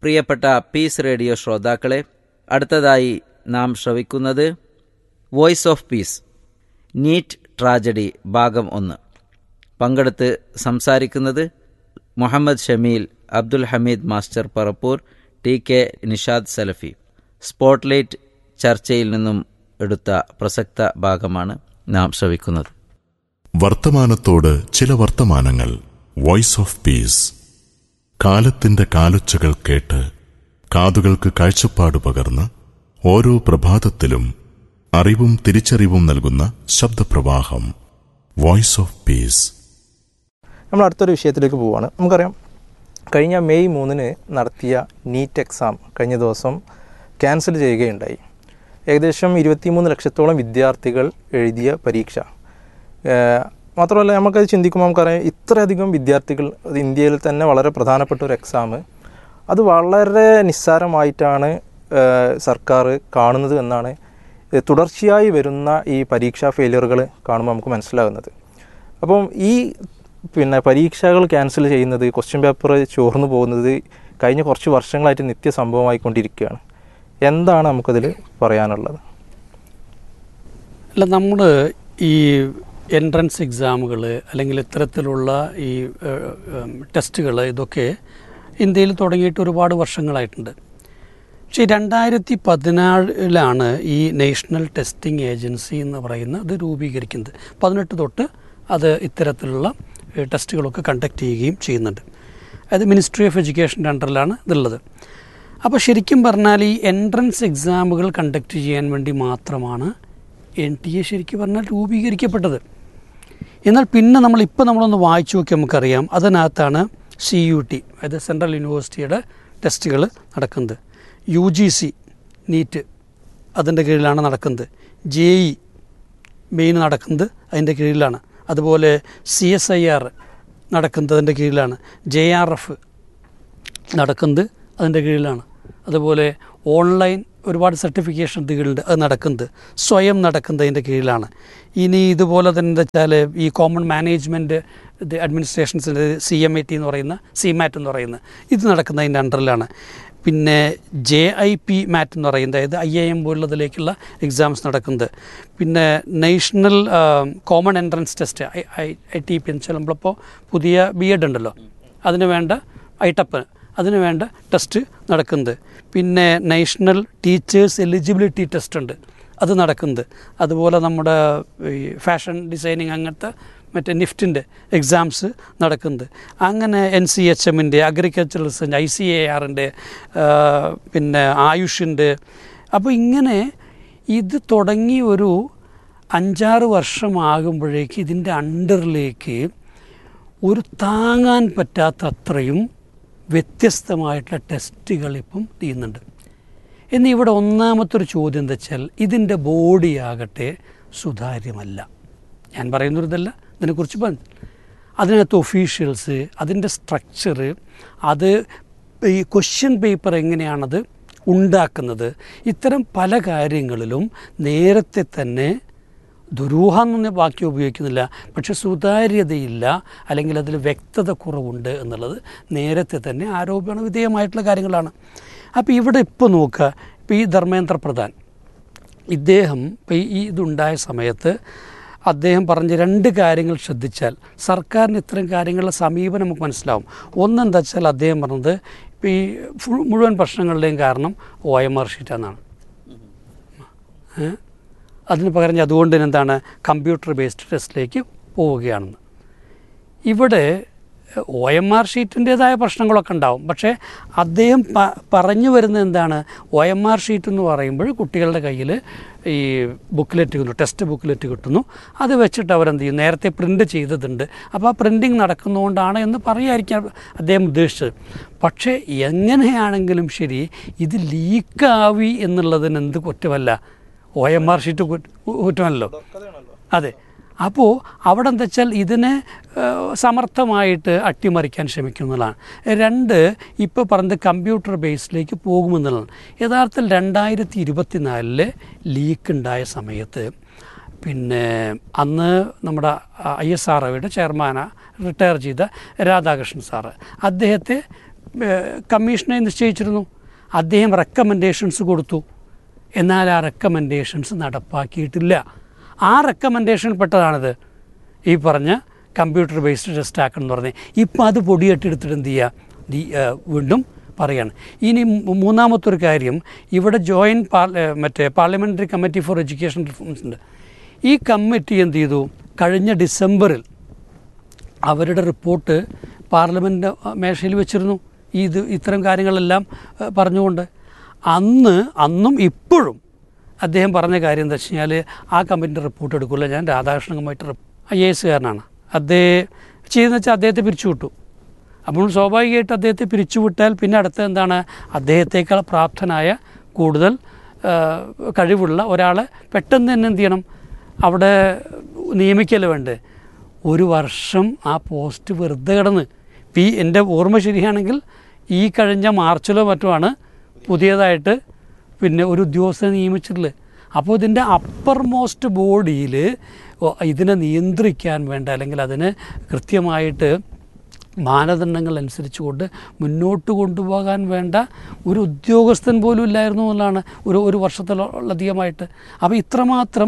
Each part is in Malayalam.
പ്രിയപ്പെട്ട പീസ് റേഡിയോ ശ്രോതാക്കളെ അടുത്തതായി നാം ശ്രവിക്കുന്നത് voice of peace NEET tragedy ഭാഗം ഒന്ന് പങ്കെടുത്ത് സംസാരിക്കുന്നത് Muhammad Shameel Abdul Hameed master Parappur T K Nishad Salafi spotlight ചർച്ചയിൽ നിന്നും എടുത്ത പ്രസക്ത ഭാഗമാണ് നാം ശ്രവിക്കുന്നത് വർത്തമാനത്തോട് ചില വർത്തമാനങ്ങൾ വോയിസ് ഓഫ് പീസ് കാലത്തിന്റെ കാലൊച്ചകൾ കേട്ട് കാതുകൾക്ക് കാഴ്ചപ്പാട് പകർന്ന് ഓരോ പ്രഭാതത്തിലും അറിവും തിരിച്ചറിവും നൽകുന്ന ശബ്ദപ്രവാഹം വോയിസ് ഓഫ് പീസ് നമ്മൾ അടുത്തൊരു വിഷയത്തിലേക്ക് പോവുകയാണ് നമുക്കറിയാം കഴിഞ്ഞ മെയ് മൂന്നിന് നടത്തിയ നീറ്റ് എക്സാം കഴിഞ്ഞ ദിവസം ക്യാൻസൽ ചെയ്യുകയുണ്ടായി ഏകദേശം ഇരുപത്തിമൂന്ന് ലക്ഷത്തോളം വിദ്യാർത്ഥികൾ എഴുതിയ പരീക്ഷ ഏഹ് മാത്രമല്ല നമുക്കത് ചിന്തിക്കുമ്പോൾ നമുക്കറിയാം ഇത്രയധികം വിദ്യാർത്ഥികൾ അത് ഇന്ത്യയിൽ തന്നെ വളരെ പ്രധാനപ്പെട്ട ഒരു എക്സാം അത് വളരെ നിസ്സാരമായിട്ടാണ് ഏഹ് സർക്കാർ കാണുന്നത് എന്നാണ് ഏഹ് തുടർച്ചയായി വരുന്ന ഈ പരീക്ഷാ ഫെയിലിയറുകൾ കാണുമ്പോൾ നമുക്ക് മനസ്സിലാകുന്നത് അപ്പം ഈ പിന്നെ പരീക്ഷകൾ ക്യാൻസൽ ചെയ്യുന്നത് ക്വസ്റ്റ്യൻ പേപ്പർ ചോർന്നു പോകുന്നത് കഴിഞ്ഞ കുറച്ച് വർഷങ്ങളായിട്ട് നിത്യ സംഭവമായിക്കൊണ്ടിരിക്കുകയാണ് എന്താണ് നമുക്കതിൽ പറയാനുള്ളത് അല്ല നമ്മൾ ഈ എൻട്രൻസ് എക്സാമുകൾ അല്ലെങ്കിൽ ഇത്തരത്തിലുള്ള ഈ ടെസ്റ്റുകൾ ഇതൊക്കെ ഇന്ത്യയിൽ തുടങ്ങിയിട്ട് ഒരുപാട് വർഷങ്ങളായിട്ടുണ്ട് പക്ഷേ രണ്ടായിരത്തി പതിനാലിലാണ് ഈ നാഷണൽ ടെസ്റ്റിംഗ് ഏജൻസി എന്ന് പറയുന്ന ഇത് രൂപീകരിക്കുന്നത് പതിനെട്ട് തൊട്ട് അത് ഇത്തരത്തിലുള്ള ഏഹ്, ടെസ്റ്റുകളൊക്കെ കണ്ടക്ട് ചെയ്യുകയും ചെയ്യുന്നുണ്ട് അത് മിനിസ്ട്രി ഓഫ് എഡ്യൂക്കേഷൻ്റെ അണ്ടറിലാണ് ഇതുള്ളത് അപ്പോൾ ശരിക്കും പറഞ്ഞാൽ ഈ എൻട്രൻസ് എക്സാമുകൾ കണ്ടക്ട് ചെയ്യാൻ വേണ്ടി മാത്രമാണ് എൻ ടി എ ശരിക്കും പറഞ്ഞാൽ രൂപീകരിക്കപ്പെട്ടത് എന്നാൽ പിന്നെ നമ്മൾ ഇപ്പോൾ നമ്മളൊന്ന് വായിച്ചു നോക്കി നമുക്കറിയാം അതിനകത്താണ് സി യു ടി അതായത് സെൻട്രൽ യൂണിവേഴ്സിറ്റിയുടെ ടെസ്റ്റുകൾ നടക്കുന്നത് യു ജി സി നീറ്റ് അതിൻ്റെ കീഴിലാണ് നടക്കുന്നത് ജെ ഇ മെയിൻ നടക്കുന്നത് അതിൻ്റെ കീഴിലാണ് അതുപോലെ സി എസ് ഐ ആർ നടക്കുന്നത് അതിൻ്റെ കീഴിലാണ് ജെ ആർ എഫ് നടക്കുന്നത് അതിൻ്റെ കീഴിലാണ് അതുപോലെ ഓൺലൈൻ ഒരുപാട് സർട്ടിഫിക്കേഷൻ കീഴിലുണ്ട് അത് നടക്കുന്നത് സ്വയം നടക്കുന്നത് അതിൻ്റെ കീഴിലാണ് ഇനി ഇതുപോലെ തന്നെ എന്താ വെച്ചാൽ ഈ കോമൺ മാനേജ്മെൻറ്റ് ഇത് അഡ്മിനിസ്ട്രേഷൻസിൻ്റെ സി എം ഐ ടി എന്ന് പറയുന്ന സി മാറ്റ് എന്ന് പറയുന്ന ഇത് നടക്കുന്നത് അതിൻ്റെ അണ്ടറിലാണ് പിന്നെ ജെ ഐ പി മാറ്റ് എന്ന് പറയുന്നത് അതായത് ഐ ഐ എം പോലുള്ളതിലേക്കുള്ള എക്സാംസ് നടക്കുന്നത് പിന്നെ national common entrance test I I I T P എന്ന് വെച്ചാൽ നമ്മളിപ്പോൾ പുതിയ ബി എഡ് ഉണ്ടല്ലോ അതിന് വേണ്ട ഐട്ടപ്പ് അതിന് വേണ്ട ടെസ്റ്റ് നടക്കുന്നത് പിന്നെ നാഷണൽ ടീച്ചേഴ്സ് എലിജിബിലിറ്റി ടെസ്റ്റ് ഉണ്ട് അത് നടക്കുന്നത് അതുപോലെ നമ്മുടെ ഈ ഫാഷൻ ഡിസൈനിങ് അങ്ങനത്തെ മറ്റേ നിഫ്റ്റിൻ്റെ എക്സാംസ് നടക്കുന്നത് അങ്ങനെ എൻ സി എച്ച് എമ്മിൻ്റെ agricultural research I C A ആറിൻ്റെ പിന്നെ ആയുഷിൻ്റെ അപ്പോൾ ഇങ്ങനെ ഇത് തുടങ്ങി ഒരു അഞ്ചാറ് വർഷമാകുമ്പോഴേക്ക് ഇതിൻ്റെ അണ്ടറിലേക്ക് ഒരു താങ്ങാൻ പറ്റാത്ത അത്രയും വ്യത്യസ്തമായിട്ടുള്ള ടെസ്റ്റുകൾ ഇപ്പം ചെയ്യുന്നുണ്ട് എന്നാൽ ഇവിടെ ഒന്നാമത്തെ ഒരു ചോദ്യം എന്താ വെച്ചാൽ ഇതിൻ്റെ ബോഡിയാകട്ടെ സുതാര്യമല്ല ഞാൻ പറയുന്നൊരിതല്ല ഇതിനെക്കുറിച്ച് പറഞ്ഞു അതിനകത്ത് ഒഫീഷ്യൽസ് അതിൻ്റെ സ്ട്രക്ചർ അത് ഈ ക്വസ്റ്റ്യൻ പേപ്പർ എങ്ങനെയാണത് ഉണ്ടാക്കുന്നത് ഇത്തരം പല കാര്യങ്ങളിലും നേരത്തെ തന്നെ ദുരൂഹം എന്ന വാക്യം ഉപയോഗിക്കുന്നില്ല പക്ഷെ സുതാര്യതയില്ല അല്ലെങ്കിൽ അതിൽ വ്യക്തത കുറവുണ്ട് എന്നുള്ളത് നേരത്തെ തന്നെ ആരോപണ വിധേയമായിട്ടുള്ള കാര്യങ്ങളാണ് അപ്പോൾ ഇവിടെ ഇപ്പോൾ നോക്കുക ഇപ്പോൾ ഈ ധർമ്മേന്ദ്ര പ്രധാൻ ഇദ്ദേഹം ഇപ്പോൾ ഈ ഇതുണ്ടായ സമയത്ത് അദ്ദേഹം പറഞ്ഞ രണ്ട് കാര്യങ്ങൾ ശ്രദ്ധിച്ചാൽ സർക്കാരിന് ഇത്തരം കാര്യങ്ങളുടെ സമീപനം നമുക്ക് മനസ്സിലാവും ഒന്നെന്താ വെച്ചാൽ അദ്ദേഹം പറഞ്ഞത് ഇപ്പോൾ ഈ ഫുൾ മുഴുവൻ പ്രശ്നങ്ങളുടെയും കാരണം ഒ എം ആർ ഷീറ്റാണെന്നാണ് ഏ? അതിന് പകരം ഞാൻ അതുകൊണ്ട് തന്നെ എന്താണ് കമ്പ്യൂട്ടർ ബേസ്ഡ് ടെസ്റ്റിലേക്ക് പോവുകയാണെന്ന് ഇവിടെ ഒ എം ആർ ഷീറ്റിൻ്റേതായ പ്രശ്നങ്ങളൊക്കെ ഉണ്ടാവും പക്ഷേ അദ്ദേഹം പ പറഞ്ഞു വരുന്നത് എന്താണ് ഒ എം ആർ ഷീറ്റ് എന്ന് പറയുമ്പോൾ കുട്ടികളുടെ കയ്യിൽ ഈ ബുക്ക്ലെറ്റ് കിട്ടുന്നു ടെസ്റ്റ് ബുക്ക്ലെറ്റ് കിട്ടുന്നു അത് വെച്ചിട്ട് അവരെന്ത് ചെയ്യും നേരത്തെ പ്രിൻ്റ് ചെയ്തതുണ്ട് അപ്പോൾ ആ പ്രിൻറ്റിങ് നടക്കുന്നതുകൊണ്ടാണ് എന്ന് പറയായിരിക്കാം അദ്ദേഹം ഉദ്ദേശിച്ചത് പക്ഷേ എങ്ങനെയാണെങ്കിലും ശരി ഇത് ലീക്കാവി എന്നുള്ളതിന് എന്ത് കുറ്റമല്ല ഒ എം ആർ ഷീറ്റ് കുറ്റമല്ലോ അതെ അപ്പോൾ അവിടെ എന്താ വെച്ചാൽ ഇതിനെ ഏഹ്, സമർത്ഥമായിട്ട് അട്ടിമറിക്കാൻ ശ്രമിക്കുന്നതാണ് രണ്ട് ഇപ്പോൾ പറഞ്ഞത് കമ്പ്യൂട്ടർ ബേസിലേക്ക് പോകുമെന്നുള്ളതാണ് യഥാർത്ഥത്തിൽ രണ്ടായിരത്തി ഇരുപത്തിനാലില് ലീക്ക് ഉണ്ടായ സമയത്ത് പിന്നെ അന്ന് നമ്മുടെ ഐ എസ് ആർ ഒയുടെ ചെയർമാന റിട്ടയർ ചെയ്ത രാധാകൃഷ്ണൻ സാറ് അദ്ദേഹത്തെ ഏഹ്, കമ്മീഷനെ നിശ്ചയിച്ചിരുന്നു അദ്ദേഹം റെക്കമെൻഡേഷൻസ് കൊടുത്തു എന്നാൽ ആ റെക്കമെൻഡേഷൻസ് നടപ്പാക്കിയിട്ടില്ല ആ റെക്കമെൻഡേഷൻ പെട്ടതാണിത് ഈ പറഞ്ഞ കമ്പ്യൂട്ടർ ബേസ്ഡ് ടെസ്റ്റ് ആക്കണം എന്ന് പറഞ്ഞ് ഇപ്പം അത് പൊടിയെട്ടെടുത്തിട്ട് എന്ത് ചെയ്യുക ദി ഏഹ്, വീണ്ടും പറയാണ് ഇനി മൂ- മൂന്നാമത്തെ ഒരു കാര്യം ഇവിടെ ജോയിൻറ്റ് പാർ ഏഹ്, മറ്റേ parliamentary committee for education reforms ഉണ്ട് ഈ കമ്മിറ്റി എന്ത് ചെയ്തു കഴിഞ്ഞ ഡിസംബറിൽ അവരുടെ റിപ്പോർട്ട് പാർലമെൻറ്റ് മേശയിൽ വെച്ചിരുന്നു ഈ ഇത് ഇത്തരം കാര്യങ്ങളെല്ലാം ഏഹ്, പറഞ്ഞുകൊണ്ട് അന്ന് അന്നും ഇപ്പോഴും അദ്ദേഹം പറഞ്ഞ കാര്യം എന്താ വെച്ച് കഴിഞ്ഞാൽ ആ കമ്പനിൻ്റെ റിപ്പോർട്ട് എടുക്കില്ല ഞാൻ രാധാകൃഷ്ണനുമായിട്ട് ഐ എ എസുകാരനാണ് അദ്ദേഹം ചെയ്തെന്ന് വെച്ചാൽ അദ്ദേഹത്തെ പിരിച്ചുവിട്ടു അപ്പോൾ സ്വാഭാവികമായിട്ട് അദ്ദേഹത്തെ പിരിച്ചുവിട്ടാൽ പിന്നെ അടുത്ത എന്താണ് അദ്ദേഹത്തേക്കാൾ പ്രാപ്തനായ കൂടുതൽ ആ, കഴിവുള്ള ഒരാളെ പെട്ടെന്ന് തന്നെ എന്ത് ചെയ്യണം അവിടെ നിയമിക്കല് വേണ്ടേ ഒരു വർഷം ആ പോസ്റ്റ് വെറുതെ കിടന്ന് ഇപ്പം ഈ എൻ്റെ ഓർമ്മ ശരിയാണെങ്കിൽ ഈ കഴിഞ്ഞ മാർച്ചിലോ മറ്റോ ആണ് പുതിയതായിട്ട് പിന്നെ ഒരു ഉദ്യോഗസ്ഥനെ നിയമിച്ചിട്ടുള്ളത് അപ്പോൾ ഇതിൻ്റെ അപ്പർ മോസ്റ്റ് ബോഡിയിൽ ഇതിനെ നിയന്ത്രിക്കാൻ വേണ്ട അല്ലെങ്കിൽ അതിന് കൃത്യമായിട്ട് മാനദണ്ഡങ്ങൾ അനുസരിച്ചുകൊണ്ട് മുന്നോട്ട് കൊണ്ടുപോകാൻ വേണ്ട ഒരു ഉദ്യോഗസ്ഥൻ പോലും ഇല്ലായിരുന്നു എന്നുള്ളതാണ് ഒരു ഒരു വർഷത്തിലധികമായിട്ട് അപ്പോൾ ഇത്രമാത്രം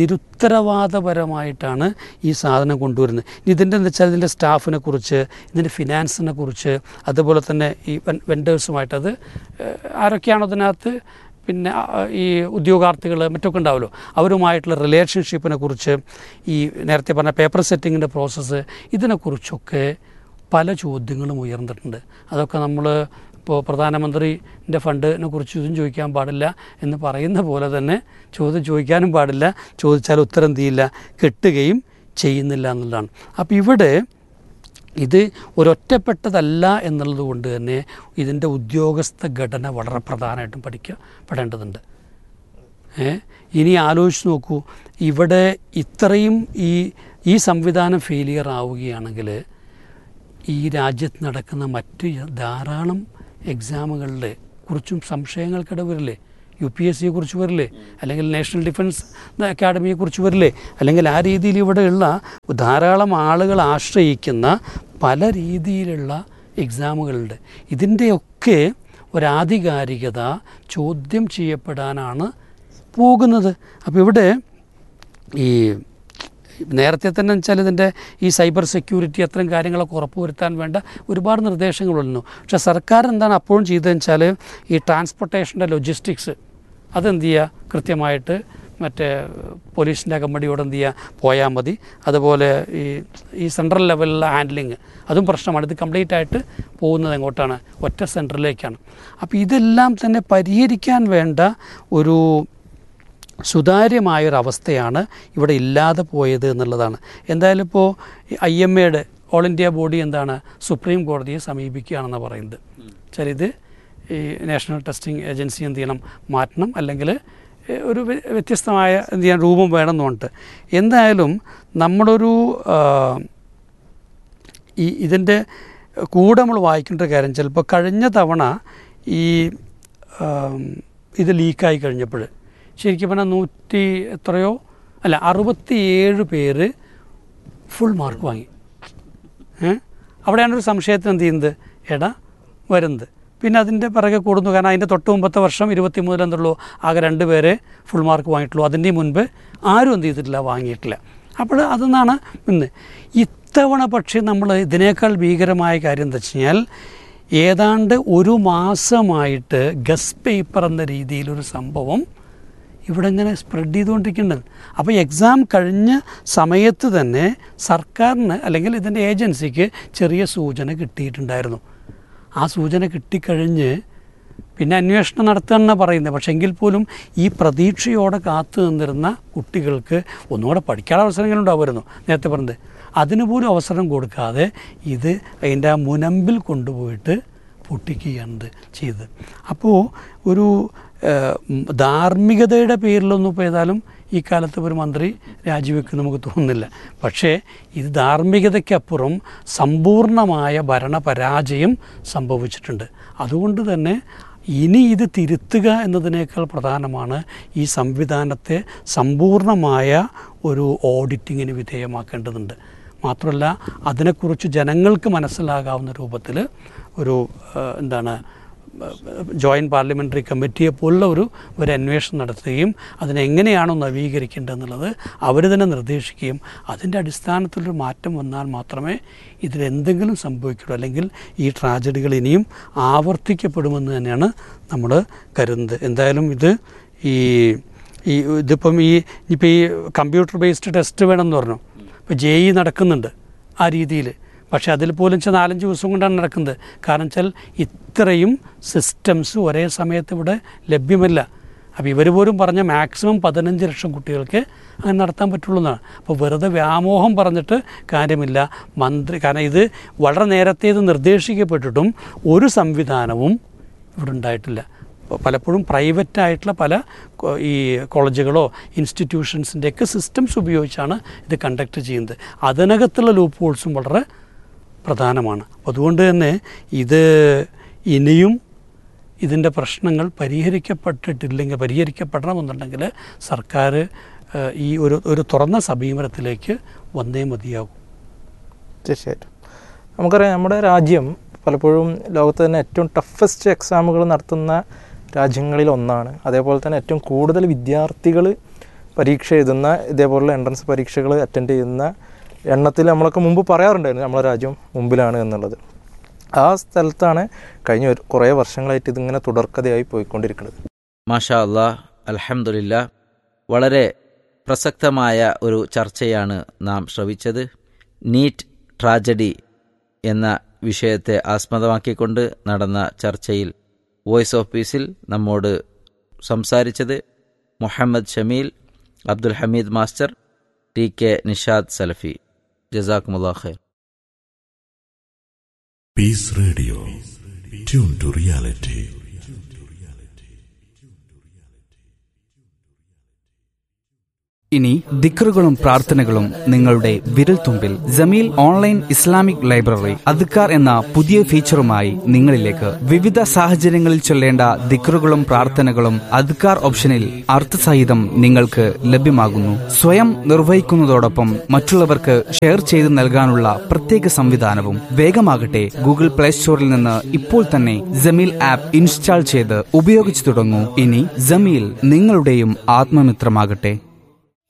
നിരുത്തരവാദപരമായിട്ടാണ് ഈ സാധനം കൊണ്ടുവരുന്നത് ഇനി ഇതിൻ്റെ എന്ന് വെച്ചാൽ ഇതിൻ്റെ സ്റ്റാഫിനെ കുറിച്ച് ഇതിൻ്റെ ഫിനാൻസിനെ കുറിച്ച് അതുപോലെ തന്നെ ഈ വെൻഡേഴ്സുമായിട്ട് അത് ഏഹ്, ആരൊക്കെയാണോ അതിനകത്ത് പിന്നെ ആ, ഈ ഉദ്യോഗാർത്ഥികൾ മറ്റൊക്കെ ഉണ്ടാവുമല്ലോ അവരുമായിട്ടുള്ള റിലേഷൻഷിപ്പിനെ കുറിച്ച് ഈ നേരത്തെ പറഞ്ഞ പേപ്പർ സെറ്റിങ്ങിൻ്റെ പ്രോസസ്സ് ഇതിനെക്കുറിച്ചൊക്കെ പല ചോദ്യങ്ങളും ഉയർന്നിട്ടുണ്ട് അതൊക്കെ നമ്മൾ ഇപ്പോൾ പ്രധാനമന്ത്രിൻ്റെ ഫണ്ടിനെ കുറിച്ച് ഇതും ചോദിക്കാൻ പാടില്ല എന്ന് പറയുന്ന പോലെ തന്നെ ചോദ്യം ചോദിക്കാനും പാടില്ല ചോദിച്ചാൽ ഉത്തരം തീയില്ല കിട്ടുകയും ചെയ്യുന്നില്ല എന്നുള്ളതാണ് അപ്പോൾ ഇവിടെ ഇത് ഒരൊറ്റപ്പെട്ടതല്ല എന്നുള്ളത് കൊണ്ട് തന്നെ ഇതിൻ്റെ ഉദ്യോഗസ്ഥ ഘടന വളരെ പ്രധാനമായിട്ടും പഠിക്കപ്പെടേണ്ടതുണ്ട് ഏ ഇനി ആലോചിച്ച് നോക്കൂ ഇവിടെ ഇത്രയും ഈ ഈ സംവിധാനം ഫെയിലിയർ ആവുകയാണെങ്കിൽ ഈ രാജ്യത്ത് നടക്കുന്ന മറ്റ് ധാരാളം എക്സാമുകളുടെ കുറിച്ചും സംശയങ്ങൾക്കിട വരില്ലേ യു പി എസ് സിയെ കുറിച്ച് വരില്ലേ അല്ലെങ്കിൽ നാഷണൽ ഡിഫൻസ് അക്കാഡമിയെ കുറിച്ച് വരില്ലേ അല്ലെങ്കിൽ ആ രീതിയിൽ ഇവിടെയുള്ള ധാരാളം ആളുകൾ ആശ്രയിക്കുന്ന പല രീതിയിലുള്ള എക്സാമുകളുണ്ട് ഇതിൻ്റെയൊക്കെ ഒരാധികാരികത ചോദ്യം ചെയ്യപ്പെടാനാണ് പോകുന്നത് അപ്പോൾ ഇവിടെ ഈ നേരത്തെ തന്നെ വെച്ചാൽ ഇതിൻ്റെ ഈ സൈബർ സെക്യൂരിറ്റി അത്തരം കാര്യങ്ങളൊക്കെ ഉറപ്പുവരുത്താൻ വേണ്ട ഒരുപാട് നിർദ്ദേശങ്ങളുണ്ട് പക്ഷേ സർക്കാർ എന്താണ് അപ്പോഴും ചെയ്തതെന്ന് വെച്ചാൽ ഈ ട്രാൻസ്പോർട്ടേഷൻ്റെ ലൊജിസ്റ്റിക്സ് അതെന്ത് ചെയ്യുക കൃത്യമായിട്ട് മറ്റേ പോലീസിൻ്റെ അകമ്പടിയോട് എന്ത് ചെയ്യുക പോയാൽ മതി അതുപോലെ ഈ ഈ സെൻട്രൽ ലെവലിലുള്ള ഹാൻഡ്ലിങ് അതും പ്രശ്നമാണ് ഇത് കംപ്ലീറ്റ് ആയിട്ട് പോകുന്നത് എങ്ങോട്ടാണ് ഒറ്റ സെൻറ്ററിലേക്കാണ് അപ്പോൾ ഇതെല്ലാം തന്നെ പരിഹരിക്കാൻ വേണ്ട ഒരു സുതാര്യമായൊരവസ്ഥയാണ് ഇവിടെ ഇല്ലാതെ പോയത് എന്നുള്ളതാണ് എന്തായാലും ഇപ്പോൾ ഐ എം എയുടെ ഓൾ ഇന്ത്യ ബോഡി എന്താണ് സുപ്രീം കോടതിയെ സമീപിക്കുകയാണെന്ന് പറയുന്നത് വെച്ചാൽ ഇത് ഈ നാഷണൽ ടെസ്റ്റിംഗ് ഏജൻസി എന്ത് ചെയ്യണം മാറ്റണം അല്ലെങ്കിൽ ഏഹ്, ഒരു വ്യ- വ്യത്യസ്തമായ എന്ത് ചെയ്യാൻ രൂപം വേണം എന്ന് പറഞ്ഞിട്ട് എന്തായാലും നമ്മളൊരു ആ, ഈ ഇതിൻ്റെ കൂടെ നമ്മൾ വായിക്കേണ്ട ഒരു കാര്യം ചിലപ്പോൾ കഴിഞ്ഞ തവണ ഈ ആം, ഇത് ലീക്കായി കഴിഞ്ഞപ്പോൾ ശരിക്കും പറഞ്ഞാൽ നൂറ്റി എത്രയോ അല്ല അറുപത്തിയേഴ് പേര് ഫുൾ മാർക്ക് വാങ്ങി ഏ അവിടെയാണ് ഒരു സംശയത്തിന് എന്ത് ചെയ്യുന്നത് എടാ വരുന്നത് പിന്നെ അതിൻ്റെ പിറകെ കൂടുന്നു കാരണം അതിൻ്റെ തൊട്ട് മുമ്പത്തെ വർഷം ഇരുപത്തി മൂന്നിൽ എന്തുള്ളൂ ആകെ രണ്ട് പേരെ ഫുൾ മാർക്ക് വാങ്ങിയിട്ടുള്ളൂ അതിൻ്റെ മുൻപ് ആരും എന്ത് ചെയ്തിട്ടില്ല വാങ്ങിയിട്ടില്ല അപ്പോൾ അതെന്നാണ് ഇന്ന് ഇത്തവണ പക്ഷേ നമ്മൾ ഇതിനേക്കാൾ ഭീകരമായ കാര്യം എന്താ വെച്ച് കഴിഞ്ഞാൽ ഏതാണ്ട് ഒരു മാസമായിട്ട് ഗസ് പേപ്പർ എന്ന രീതിയിലൊരു സംഭവം ഇവിടെ ഇങ്ങനെ സ്പ്രെഡ് ചെയ്തുകൊണ്ടിരിക്കുന്നുണ്ട് അപ്പോൾ എക്സാം കഴിഞ്ഞ സമയത്ത് തന്നെ സർക്കാരിന് അല്ലെങ്കിൽ ഇതിൻ്റെ ഏജൻസിക്ക് ചെറിയ സൂചന കിട്ടിയിട്ടുണ്ടായിരുന്നു ആ സൂചന കിട്ടിക്കഴിഞ്ഞ് പിന്നെ അന്വേഷണം നടത്തുകയെന്ന് പറയുന്നത് പക്ഷേ എങ്കിൽ പോലും ഈ പ്രതീക്ഷയോടെ കാത്തു നിന്നിരുന്ന കുട്ടികൾക്ക് ഒന്നുകൂടെ പഠിക്കാനുള്ള അവസരങ്ങളുണ്ടാവുമായിരുന്നു നേരത്തെ പറഞ്ഞത് അതിന് പോലും അവസരം കൊടുക്കാതെ ഇത് അതിൻ്റെ ആ മുനമ്പിൽ കൊണ്ടുപോയിട്ട് പൊട്ടിക്കുകയാണ് ചെയ്തത് അപ്പോൾ ഒരു ഏഹ്, ഉം, ധാർമ്മികതയുടെ പേരിലൊന്നും ഇപ്പോൾ ഏതായാലും ഈ കാലത്ത് ഒരു മന്ത്രി രാജിവെക്കും നമുക്ക് തോന്നുന്നില്ല പക്ഷേ ഇത് ധാർമ്മികതയ്ക്കപ്പുറം സമ്പൂർണ്ണമായ ഭരണപരാജയം സംഭവിച്ചിട്ടുണ്ട് അതുകൊണ്ട് തന്നെ ഇനി ഇത് തിരുത്തുക എന്നതിനേക്കാൾ പ്രധാനമാണ് ഈ സംവിധാനത്തെ സമ്പൂർണ്ണമായ ഒരു ഓഡിറ്റിങ്ങിന് വിധേയമാക്കേണ്ടതുണ്ട് മാത്രമല്ല അതിനെക്കുറിച്ച് ജനങ്ങൾക്ക് മനസ്സിലാകാവുന്ന രൂപത്തിൽ ഒരു ആ, എന്താണ് ജോയിൻറ്റ് പാർലമെൻ്ററി കമ്മിറ്റിയെ പോലുള്ള ഒരു ഒരു അന്വേഷണം നടത്തുകയും അതിനെങ്ങനെയാണോ നവീകരിക്കേണ്ടതെന്നുള്ളത് അവർ തന്നെ നിർദ്ദേശിക്കുകയും അതിൻ്റെ അടിസ്ഥാനത്തിലൊരു മാറ്റം വന്നാൽ മാത്രമേ ഇതിലെന്തെങ്കിലും സംഭവിക്കുള്ളൂ അല്ലെങ്കിൽ ഈ ട്രാജഡികൾ ഇനിയും ആവർത്തിക്കപ്പെടുമെന്ന് തന്നെയാണ് നമ്മൾ കരുതുന്നത് എന്തായാലും ഇത് ഈ ഈ ഇതിപ്പം ഈ ഇപ്പം ഈ കമ്പ്യൂട്ടർ ബേസ്ഡ് ടെസ്റ്റ് വേണമെന്ന് പറഞ്ഞു ഇപ്പോൾ ജെ ഇ നടക്കുന്നുണ്ട് ആ രീതിയിൽ പക്ഷേ അതിൽ പോലും വെച്ചാൽ നാലഞ്ച് ദിവസം കൊണ്ടാണ് നടക്കുന്നത് കാരണം വെച്ചാൽ ഇത്രയും സിസ്റ്റംസ് ഒരേ സമയത്ത് ഇവിടെ ലഭ്യമല്ല അപ്പോൾ ഇവർ പോലും പറഞ്ഞ മാക്സിമം പതിനഞ്ച് ലക്ഷം കുട്ടികൾക്ക് അങ്ങനെ നടത്താൻ പറ്റുള്ളൂ എന്നാണ് അപ്പോൾ വെറുതെ വ്യാമോഹം പറഞ്ഞിട്ട് കാര്യമില്ല മന്ത്രി കാരണം ഇത് വളരെ നേരത്തെ ഇത് നിർദ്ദേശിക്കപ്പെട്ടിട്ടും ഒരു സംവിധാനവും ഇവിടെ ഉണ്ടായിട്ടില്ല പ- പലപ്പോഴും പ്രൈവറ്റ് ആയിട്ടുള്ള പല കൊ- ഈ കോളേജുകളോ ഇൻസ്റ്റിറ്റ്യൂഷൻസിൻ്റെയൊക്കെ സിസ്റ്റംസ് ഉപയോഗിച്ചാണ് ഇത് കണ്ടക്ട് ചെയ്യുന്നത് അതിനകത്തുള്ള ലൂപ്പ് ഹോൾസും വളരെ പ്രധാനമാണ് അപ്പോൾ അതുകൊണ്ട് തന്നെ ഇത് ഇനിയും ഇതിൻ്റെ പ്രശ്നങ്ങൾ പരിഹരിക്കപ്പെട്ടിട്ടില്ലെങ്കിൽ പരിഹരിക്കപ്പെടണമെന്നുണ്ടെങ്കിൽ സർക്കാർ ഏഹ്, ഈ ഒരു ഒരു തുറന്ന സമീപനത്തിലേക്ക് വന്നേ മതിയാകും തീർച്ചയായിട്ടും നമുക്കറിയാം നമ്മുടെ രാജ്യം പലപ്പോഴും ലോകത്ത് തന്നെ ഏറ്റവും ടഫസ്റ്റ് എക്സാമുകൾ നടത്തുന്ന രാജ്യങ്ങളിൽ ഒന്നാണ് അതേപോലെ തന്നെ ഏറ്റവും കൂടുതൽ വിദ്യാർത്ഥികൾ പരീക്ഷ എഴുതുന്ന ഇതേപോലുള്ള എൻട്രൻസ് പരീക്ഷകൾ അറ്റൻഡ് ചെയ്യുന്ന എണ്ണത്തിൽ നമ്മളൊക്കെ മുമ്പ് പറയാറുണ്ടായിരുന്നു നമ്മുടെ രാജ്യം മുമ്പിലാണ് എന്നുള്ളത് ആ സ്ഥലത്താണ് കഴിഞ്ഞ ഒരു കുറേ വർഷങ്ങളായിട്ട് ഇതിങ്ങനെ തുടർക്കഥയായി പോയിക്കൊണ്ടിരിക്കുന്നത് മാഷാ അല്ലാ അൽഹംദുലില്ല വളരെ പ്രസക്തമായ ഒരു ചർച്ചയാണ് നാം ശ്രവിച്ചത് നീറ്റ് ട്രാജഡി എന്ന വിഷയത്തെ ആസ്പദമാക്കിക്കൊണ്ട് നടന്ന ചർച്ചയിൽ വോയിസ് ഓഫ് പീസിൽ നമ്മോട് സംസാരിച്ചത് Muhammad Shameel Abdul Hameed master T K Nishad Salafi ജസാക്കുമുല്ലാ ഖൈർ Peace Radio. Tune to reality. ഇനി ദിക്റുകളും പ്രാർത്ഥനകളും നിങ്ങളുടെ വിരൽത്തുമ്പിൽ ജമീൽ ഓൺലൈൻ ഇസ്ലാമിക് ലൈബ്രറി അദ്ക്കാർ എന്ന പുതിയ ഫീച്ചറുമായി നിങ്ങളിലേക്ക് വിവിധ സാഹചര്യങ്ങളിൽ ചൊല്ലേണ്ട ദിക്റുകളും പ്രാർത്ഥനകളും അദ്ക്കാർ ഓപ്ഷനിൽ അർത്ഥസഹിതം നിങ്ങൾക്ക് ലഭ്യമാകുന്നു സ്വയം നിർവഹിക്കുന്നതോടൊപ്പം മറ്റുള്ളവർക്ക് ഷെയർ ചെയ്ത് നൽകാനുള്ള പ്രത്യേക സംവിധാനവും വേഗമാകട്ടെ ഗൂഗിൾ പ്ലേ സ്റ്റോറിൽ നിന്ന് ഇപ്പോൾ തന്നെ ജമീൽ ആപ്പ് ഇൻസ്റ്റാൾ ചെയ്ത് ഉപയോഗിച്ചു തുടങ്ങൂ ഇനി ജമീൽ നിങ്ങളുടെയും ആത്മമിത്രമാകട്ടെ